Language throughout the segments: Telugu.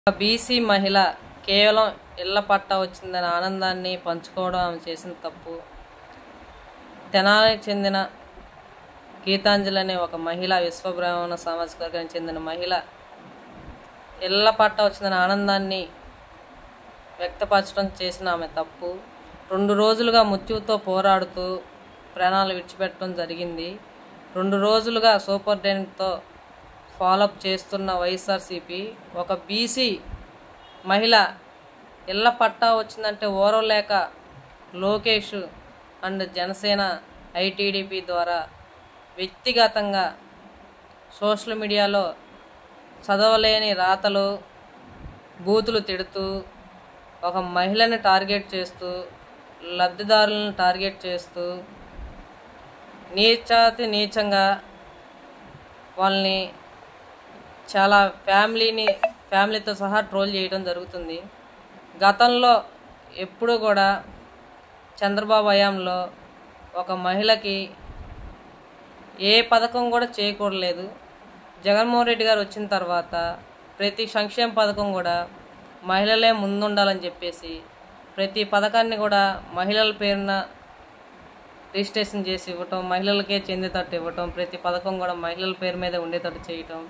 ఒక బీసీ మహిళ కేవలం ఇళ్ల పట్టా వచ్చిందనే ఆనందాన్ని పంచుకోవడం ఆమె చేసిన తప్పు తెనాలికి చెందిన గీతాంజలి అనే ఒక మహిళ విశ్వబ్రాహ్మణ సామాజిక వర్గానికి చెందిన మహిళ ఇళ్ల పట్టా వచ్చిందనే ఆనందాన్ని వ్యక్తపరచడం చేసిన ఆమె తప్పు రెండు రోజులుగా మృత్యువుతో పోరాడుతూ ప్రాణాలు విడిచిపెట్టడం జరిగింది రెండు రోజులుగా సూపరింటెండెంట్తో ఫాలోఅప్ చేస్తున్న వైఎస్ఆర్సీపీ ఒక బీసీ మహిళ ఇళ్ల పట్టా వచ్చిందంటే ఓరవలేక లోకేష్ అండ్ జనసేన ఐటీడీపీ ద్వారా వ్యక్తిగతంగా సోషల్ మీడియాలో చదవలేని రాతలు బూతులు తిడుతూ ఒక మహిళని టార్గెట్ చేస్తూ లబ్ధిదారులను టార్గెట్ చేస్తూ నీచాతి నీచంగా వాళ్ళని చాలా ఫ్యామిలీని ఫ్యామిలీతో సహా ట్రోల్ చేయడం జరుగుతుంది గతంలో ఎప్పుడు కూడా చంద్రబాబు హయాంలో ఒక మహిళకి ఏ పథకం కూడా చేయకూడలేదు జగన్మోహన్ రెడ్డి గారు వచ్చిన తర్వాత ప్రతి సంక్షేమ పథకం కూడా మహిళలే ముందుండాలని చెప్పేసి ప్రతి పథకాన్ని కూడా మహిళల పేరున రిజిస్ట్రేషన్ చేసి ఇవ్వటం మహిళలకే చెందేటట్టు ఇవ్వటం ప్రతి పథకం కూడా మహిళల పేరు మీద ఉండేటట్టు చేయటం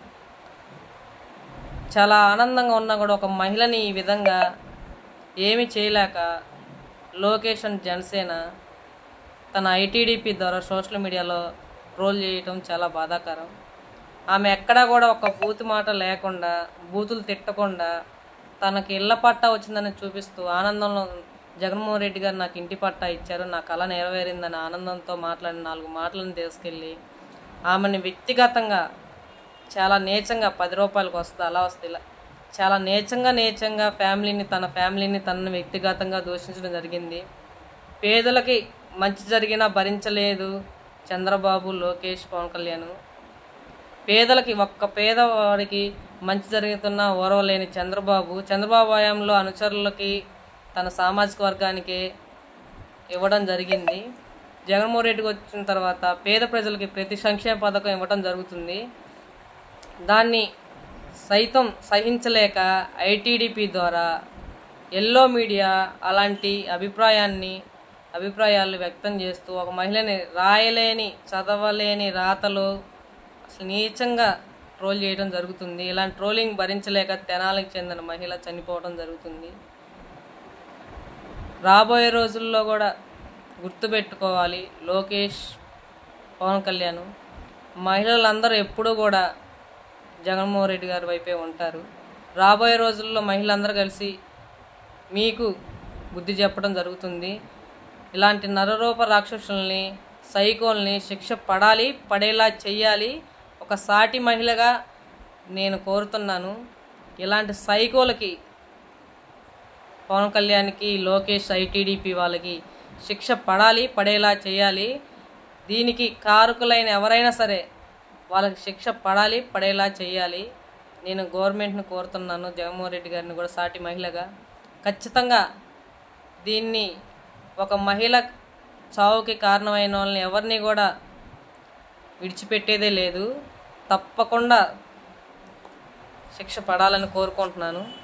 చాలా ఆనందంగా ఉన్నా కూడా ఒక మహిళని ఈ విధంగా ఏమీ చేయలేక లోకేష్ అండ్ జనసేన తన ఐటీడీపీ ద్వారా సోషల్ మీడియాలో ట్రోల్ చేయటం చాలా బాధాకరం ఆమె ఎక్కడా కూడా ఒక బూతు మాట లేకుండా బూతులు తిట్టకుండా తనకి ఇళ్ల పట్టా వచ్చిందని చూపిస్తూ ఆనందంలో జగన్మోహన్ రెడ్డి గారు నాకు ఇంటి పట్టా ఇచ్చారు నా కళ నెరవేరిందని ఆనందంతో మాట్లాడిన నాలుగు మాటలను తీసుకెళ్ళి ఆమెని వ్యక్తిగతంగా చాలా నీచంగా పది రూపాయలకు వస్తుంది అలా వస్తుంది ఇలా చాలా నీచంగా నీచంగా ఫ్యామిలీని తన ఫ్యామిలీని తనని వ్యక్తిగతంగా దూషించడం జరిగింది పేదలకి మంచి జరిగినా భరించలేదు చంద్రబాబు లోకేష్ పవన్ కళ్యాణ్ పేదలకి ఒక్క పేదవాడికి మంచి జరుగుతున్న ఓరవలేని చంద్రబాబు చంద్రబాబు హయాంలో అనుచరులకి తన సామాజిక వర్గానికి ఇవ్వడం జరిగింది జగన్మోహన్ రెడ్డికి వచ్చిన తర్వాత పేద ప్రజలకి ప్రతి సంక్షేమ పథకం ఇవ్వడం జరుగుతుంది దాన్ని సైతం సహించలేక ఐటీడీపీ ద్వారా ఎల్లో మీడియా అలాంటి అభిప్రాయాన్ని అభిప్రాయాలు వ్యక్తం చేస్తూ ఒక మహిళని రాయలేని చదవలేని రాతలు అసలు నీచంగా ట్రోల్ చేయడం జరుగుతుంది ఇలాంటి ట్రోలింగ్ భరించలేక తెనాలకు చెందిన మహిళ చనిపోవడం జరుగుతుంది రాబోయే రోజుల్లో కూడా గుర్తుపెట్టుకోవాలి లోకేష్ పవన్ కళ్యాణ్ మహిళలందరూ ఎప్పుడూ కూడా జగన్మోహన్ రెడ్డి గారి వైపే ఉంటారు రాబోయే రోజుల్లో మహిళలందరూ కలిసి మీకు బుద్ధి చెప్పడం జరుగుతుంది ఇలాంటి నరరూప రాక్షసుల్ని సైకోల్ని శిక్ష పడాలి పడేలా చెయ్యాలి ఒక సాటి మహిళగా నేను కోరుతున్నాను ఇలాంటి సైకోలకి పవన్ కళ్యాణ్కి లోకేష్ ఐటీడీపీ వాళ్ళకి శిక్ష పడాలి పడేలా చేయాలి దీనికి కారకులైన ఎవరైనా సరే వాళ్ళకి శిక్ష పడాలి పడేలా చేయాలి నేను గవర్నమెంట్ని కోరుతున్నాను జగన్మోహన్ రెడ్డి గారిని కూడా సాటి మహిళగా ఖచ్చితంగా దీన్ని ఒక మహిళ చావుకి కారణమైన వాళ్ళని ఎవరిని కూడా విడిచిపెట్టేదే లేదు తప్పకుండా శిక్ష పడాలని కోరుకుంటున్నాను